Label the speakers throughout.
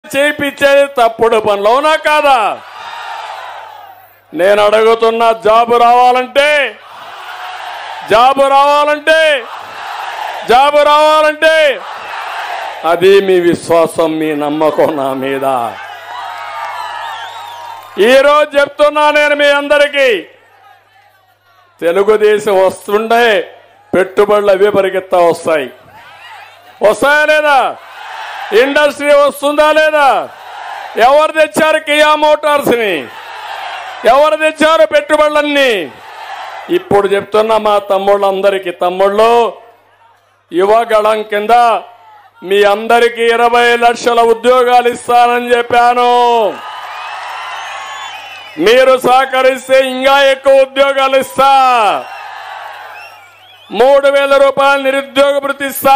Speaker 1: చేయించేది తప్పుడు పనులు అవునా కాదా నేను అడుగుతున్న జాబు రావాలంటే జాబు రావాలంటే జాబు రావాలంటే అది మీ విశ్వాసం మీ నమ్మకం నా మీద ఈరోజు చెప్తున్నా నేను మీ అందరికీ తెలుగుదేశం వస్తుండే పెట్టుబడులు అవే పరిగెత్తా వస్తాయి వస్తాయా లేదా ఇండస్ట్రీ వస్తుందా లేదా ఎవరు తెచ్చారు కియా మోటార్స్ ని ఎవరు తెచ్చారు పెట్టుబడులన్నీ ఇప్పుడు చెప్తున్నా మా తమ్ముళ్ళందరికీ తమ్ముళ్ళు యువగళం కింద మీ అందరికీ ఇరవై లక్షల ఉద్యోగాలు ఇస్తానని చెప్పాను మీరు సహకరిస్తే ఇంకా ఎక్కువ ఉద్యోగాలు ఇస్తా మూడు వేల రూపాయలు నిరుద్యోగ భృతి ఇస్తా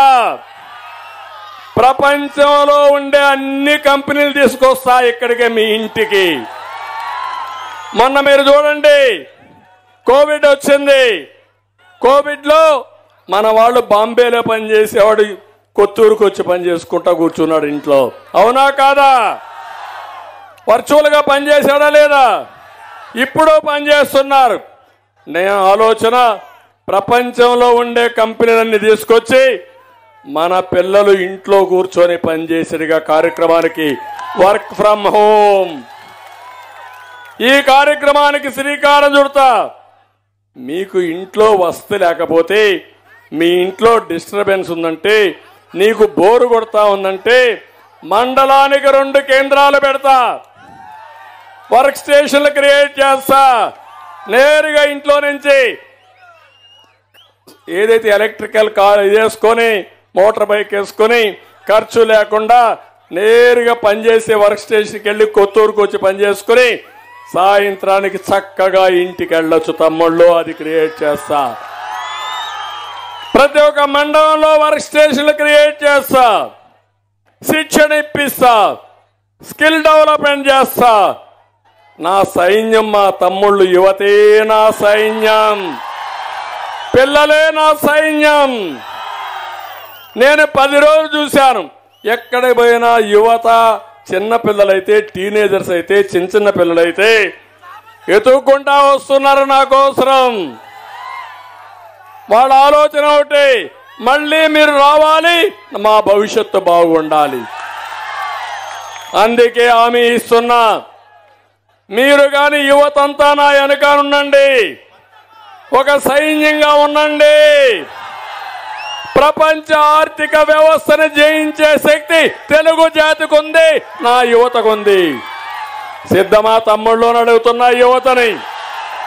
Speaker 1: ప్రపంచంలో ఉండే అన్ని కంపెనీలు తీసుకొస్తా ఇక్కడికి మీ ఇంటికి మొన్న మీరు చూడండి కోవిడ్ వచ్చింది కోవిడ్ లో మన వాళ్ళు బాంబేలో పనిచేసేవాడు కొత్తూరుకు వచ్చి పని చేసుకుంటా కూర్చున్నాడు ఇంట్లో అవునా కాదా వర్చువల్ గా పనిచేశాడా లేదా ఇప్పుడు పనిచేస్తున్నారు నేను ఆలోచన ప్రపంచంలో ఉండే కంపెనీలన్నీ తీసుకొచ్చి మన పిల్లలు ఇంట్లో కూర్చొని పనిచేసేదిగా కార్యక్రమానికి వర్క్ ఫ్రమ్ హోమ్ ఈ కార్యక్రమానికి శ్రీకారం చుడతా మీకు ఇంట్లో వసతి లేకపోతే మీ ఇంట్లో డిస్టర్బెన్స్ ఉందంటే నీకు బోరు కొడతా ఉందంటే మండలానికి రెండు కేంద్రాలు పెడతా వర్క్ స్టేషన్లు క్రియేట్ చేస్తా నేరుగా ఇంట్లో నుంచి ఏదైతే ఎలక్ట్రికల్ కార్ ఇది వేసుకొని మోటార్ బైక్ వేసుకొని ఖర్చు లేకుండా నేరుగా పనిచేసే వర్క్ స్టేషన్కి వెళ్ళి కొత్తూరుకు వచ్చి పనిచేసుకుని సాయంత్రానికి చక్కగా ఇంటికి వెళ్ళొచ్చు తమ్ముళ్ళు అది క్రియేట్ చేస్తా ప్రతి ఒక్క మండలంలో వర్క్ స్టేషన్లు క్రియేట్ చేస్తా శిక్షణ ఇప్పిస్తా స్కిల్ డెవలప్మెంట్ చేస్తా నా సైన్యం మా తమ్ముళ్ళు యువతే నా సైన్యం పిల్లలే నా సైన్యం నేను పది రోజులు చూశాను ఎక్కడ పోయినా యువత చిన్న పిల్లలైతే టీనేజర్స్ అయితే చిన్న చిన్న పిల్లలైతే ఎతుక్కుంటా వస్తున్నారు నా కోసరం వాళ్ళ ఆలోచన ఒకటి మళ్ళీ మీరు రావాలి మా భవిష్యత్తు బాగుండాలి అందుకే హామీ ఇస్తున్నా మీరు గాని యువతంతా నా వెనకానుండండి ఒక సైన్యంగా ఉండండి ప్రపంచ ఆర్థిక వ్యవస్థను జయించే శక్తి తెలుగు జాతికి ఉంది నా యువతకు ఉంది సిద్ధమా తమ్ముళ్ళు అని అడుగుతున్న యువతని